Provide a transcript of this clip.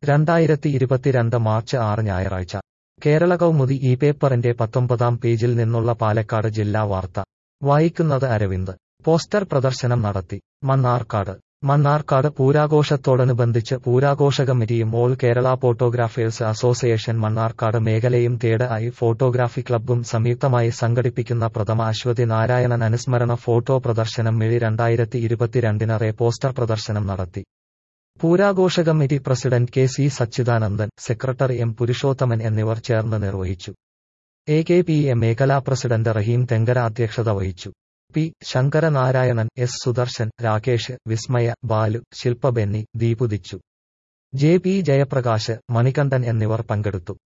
രണ്ടായിരത്തി ഇരുപത്തിരണ്ട് മാർച്ച് ആറ് ഞായറാഴ്ച കേരള കൗമുദി ഈ പേപ്പറിന്റെ പത്തൊമ്പതാം പേജിൽ നിന്നുള്ള പാലക്കാട് ജില്ലാ വാർത്ത വായിക്കുന്നത് അരവിന്ദ് പോസ്റ്റർ പ്രദർശനം നടത്തി മണ്ണാർക്കാട് മണ്ണാർക്കാട് പൂരാഘോഷത്തോടനുബന്ധിച്ച് പൂരാഘോഷ കമ്മിറ്റിയും all Kerala photographers association Mannarkkad മേഖലയും തേട് ഐ ഫോട്ടോഗ്രാഫി ക്ലബ്ബും സംയുക്തമായി സംഘടിപ്പിക്കുന്ന പ്രഥമ അശ്വതി നാരായണൻ അനുസ്മരണ ഫോട്ടോ പ്രദർശനം മെഴി രണ്ടായിരത്തി ഇരുപത്തിരണ്ടിന് റേ പോസ്റ്റർ പ്രദർശനം നടത്തി പൂരാഘോഷ committee president K C Sachidanandan secretary M Purushothaman എന്നിവർ ചേർന്ന് നിർവഹിച്ചു എ കെ പി എ മേഖലാ പ്രസിഡന്റ് റഹീം തെങ്കര അധ്യക്ഷത വഹിച്ചു പി ശങ്കരനാരായണൻ എസ് സുദർശൻ രാകേഷ് വിസ്മയ ബാലു ശില്പ ബെന്നി ദീപുദിച്ചു ജെ പി ജയപ്രകാശ് മണികണ്ഠൻ എന്നിവർ പങ്കെടുത്തു